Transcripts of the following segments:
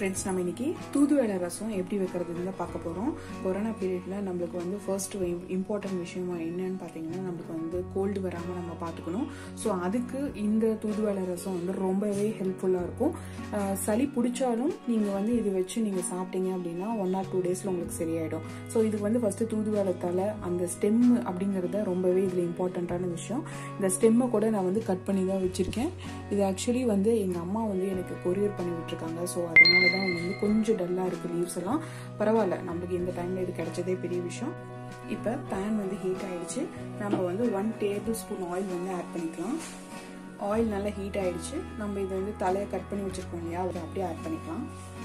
friends நம்ம இன்னைக்கு தூதுவளை ரசம் எப்படி வைக்கிறதுன்னு தான் பார்க்க போகிறோம் கொரோனா பீரியட்ல நம்மளுக்கு வந்து ஃபர்ஸ்ட் இம்பார்ட்டன்ட் விஷயமா என்னன்னு பார்த்தீங்கன்னா நம்மளுக்கு வந்து கோல்டு வராமல் நம்ம பார்த்துக்கணும் ஸோ அதுக்கு இந்த தூதுவளை ரசம் வந்து ரொம்பவே ஹெல்ப்ஃபுல்லாக இருக்கும் அஹ் சளி பிடிச்சாலும் நீங்கள் வந்து இது வச்சு நீங்கள் சாப்பிட்டீங்க அப்படின்னா ஒன் ஆர் டூ டேஸில் உங்களுக்கு சரியாயிடும் ஸோ இதுக்கு வந்து ஃபர்ஸ்ட் தூதுவளை தலை அந்த ஸ்டெம் அப்படிங்கிறத ரொம்பவே இதில் இம்பார்ட்டண்ட்டான விஷயம் இந்த ஸ்டெம்மை கூட நான் வந்து கட் பண்ணி தான் வச்சுருக்கேன் இது ஆக்சுவலி வந்து எங்கள் அம்மா வந்து எனக்கு கொரியர் பண்ணி விட்டுருக்காங்க ஸோ அதனால தான் வந்து கொஞ்சம் டல்லாக இருக்குது லீவ்ஸ் எல்லாம் பரவாயில்ல நம்மளுக்கு இந்த டைமில் இது கிடைச்சதே பெரிய விஷயம் இப்போ பேன் வந்து ஹீட் ஆயிடுச்சு நம்ம வந்து ஒன் டேபிள் ஸ்பூன் ஆயில் வந்து ஆட் பண்ணிக்கலாம் ஆயில் நல்லா ஹீட் ஆயிடுச்சு நம்ம இதை வந்து தலையை கட் பண்ணி வச்சுருக்கோம் இல்லையா அதை அப்படியே ஆட் பண்ணிக்கலாம்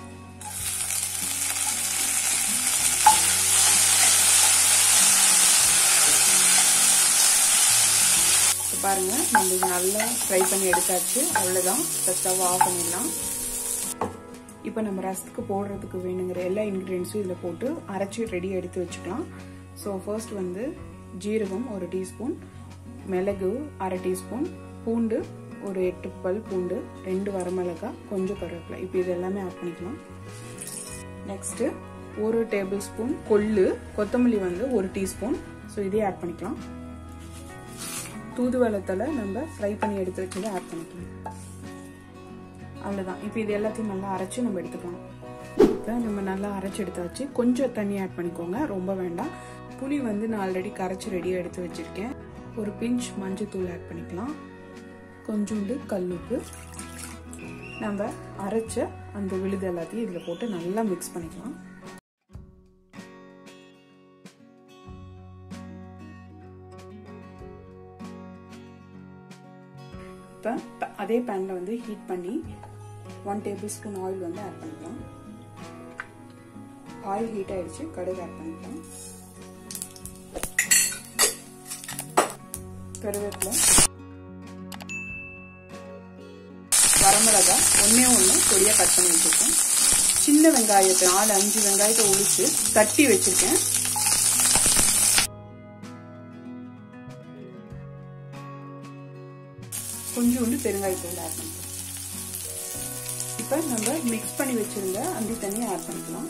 பாருங்க நம்ம இது நல்லா ஃப்ரை பண்ணி எடுத்தாச்சு அவ்வளோதான் ஸ்டவ் ஆஃப் பண்ணிடலாம் இப்போ நம்ம ரசத்துக்கு போடுறதுக்கு வேணுங்கிற எல்லா இன்க்ரீடியன்ஸும் இதில் போட்டு அரைச்சி ரெடி எடுத்து வச்சுக்கலாம் ஸோ ஃபர்ஸ்ட் வந்து ஜீரகம் ஒரு டீஸ்பூன் மிளகு அரை டீஸ்பூன் பூண்டு ஒரு எட்டு பல் பூண்டு ரெண்டு வரமிளகாய் கொஞ்சம் கருவேப்பிலை இப்போ இது எல்லாமே ஆட் பண்ணிக்கலாம் நெக்ஸ்ட்டு ஒரு டேபிள் ஸ்பூன் கொள்ளு கொத்தமல்லி வந்து ஒரு டீஸ்பூன் ஸோ இதே ஆட் பண்ணிக்கலாம் தூதுவளத்தில் நம்ம ஃப்ரை பண்ணி எடுத்து வச்சதை ஆட் பண்ணிக்கலாம் அவ்வளோதான் இப்போ இது எல்லாத்தையும் நல்லா அரைச்சி நம்ம எடுத்துக்கலாம் இப்போ நம்ம நல்லா அரைச்சி எடுத்தாச்சு கொஞ்சம் தண்ணி ஆட் பண்ணிக்கோங்க ரொம்ப வேண்டாம் புளி வந்து நான் ஆல்ரெடி கரைச்சி ரெடியாக எடுத்து வச்சுருக்கேன் ஒரு பிஞ்ச் மஞ்சத்தூள் ஆட் பண்ணிக்கலாம் கொஞ்சோண்டு கல்லுப்பு நம்ம அரைச்ச அந்த விழுது எல்லாத்தையும் இதில் போட்டு நல்லா மிக்ஸ் பண்ணிக்கலாம் இப்போ அதே பேனில் வந்து ஹீட் பண்ணி ஒன் டேபிள் ஸ்பூன் ஆயில் வந்து ஆட் பண்ணிக்கலாம் ஆயில் ஹீட் ஆயிடுச்சு கடுகு ஆட் பண்ணிக்கலாம் கருவேப்பிலை வரமிளகா ஒன்னே ஒன்று பொடியாக கட் பண்ணி வச்சுருக்கேன் சின்ன வெங்காயத்தை நாலு அஞ்சு வெங்காயத்தை ஒழிச்சு தட்டி வச்சிருக்கேன் கொஞ்சோண்டு பெருங்காயத்தூள் ஆட் பண்ணிக்கலாம் இப்போ நம்ம மிக்ஸ் பண்ணி வச்சிருந்த அந்த தண்ணியை ஆட் பண்ணிக்கலாம்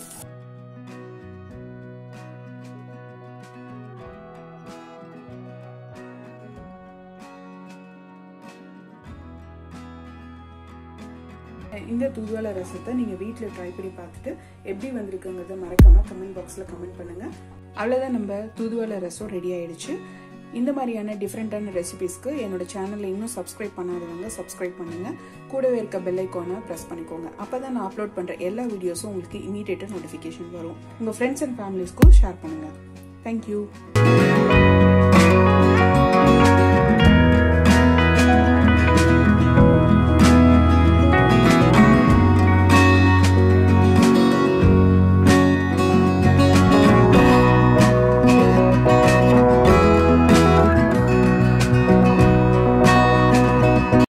இந்த தூதுவளை ரசத்தை நீங்கள் வீட்டில் ட்ரை பண்ணி பார்த்துட்டு எப்படி வந்திருக்குங்கிறத மறக்காமல் கமெண்ட் பாக்ஸில் கமெண்ட் பண்ணுங்கள் அவ்வளோதான் நம்ம தூதுவளை ரசம் ரெடி ஆயிடுச்சு இந்த மாதிரியான டிஃப்ரெண்ட்டான ரெசிபிஸ்க்கு என்னோட சேனலில் இன்னும் சப்ஸ்கிரைப் பண்ணாதவங்க சப்ஸ்கிரைப் பண்ணுங்க கூடவே இருக்க பெல் ஐக்கானை ப்ரெஸ் பண்ணிக்கோங்க அப்போ தான் நான் அப்லோட் பண்ணுற எல்லா வீடியோஸும் உங்களுக்கு இமீடியட்டாக நோட்டிஃபிகேஷன் வரும் உங்கள் ஃப்ரெண்ட்ஸ் அண்ட் ஃபேமிலிஸ்க்கும் ஷேர் பண்ணுங்கள் தேங்க்யூ